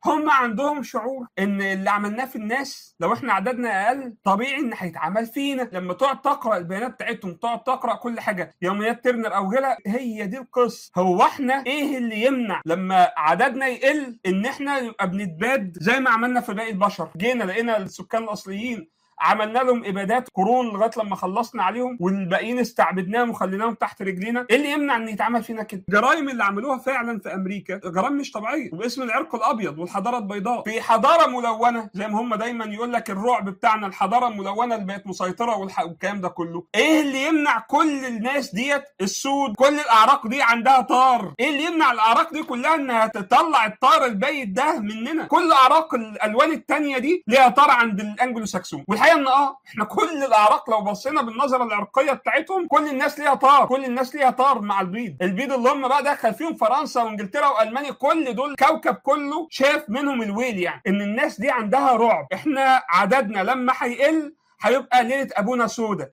هم عندهم شعور ان اللي عملناه في الناس لو احنا عددنا اقل طبيعي ان هيتعمل فينا لما تقعد تقرا البيانات بتاعتهم تقعد تقرا كل حاجه يوميات ترنر او غيرها هي دي القصه هو احنا ايه اللي يمنع لما عددنا يقل ان احنا نبقى بنتباد زي ما عملنا في باقي البشر جينا لقينا السكان الاصليين عملنا لهم ابادات قرون لغايه لما خلصنا عليهم والباقيين استعبدناهم وخليناهم تحت رجلينا ايه اللي يمنع ان يتعمل فينا كده الجرائم اللي عملوها فعلا في امريكا جرائم مش طبيعيه وباسم العرق الابيض والحضاره البيضاء في حضاره ملونه زي ما هم دايما يقول لك الرعب بتاعنا الحضاره الملونه اللي بقت مسيطره والح- والكلام ده كله ايه اللي يمنع كل الناس ديت السود كل الاعراق دي عندها طار ايه اللي يمنع الاعراق دي كلها انها تطلع الطار البيت ده مننا كل اعراق الالوان التانية دي ليها طار عند الانجلو ساكسون والحقيقه ان اه احنا كل الاعراق لو بصينا بالنظره العرقيه بتاعتهم كل الناس ليها طار كل الناس ليها طار مع البيض البيض اللي هم بقى دخل فيهم فرنسا وانجلترا والمانيا كل دول كوكب كله شاف منهم الويل يعني ان الناس دي عندها رعب احنا عددنا لما هيقل هيبقى ليله ابونا سودا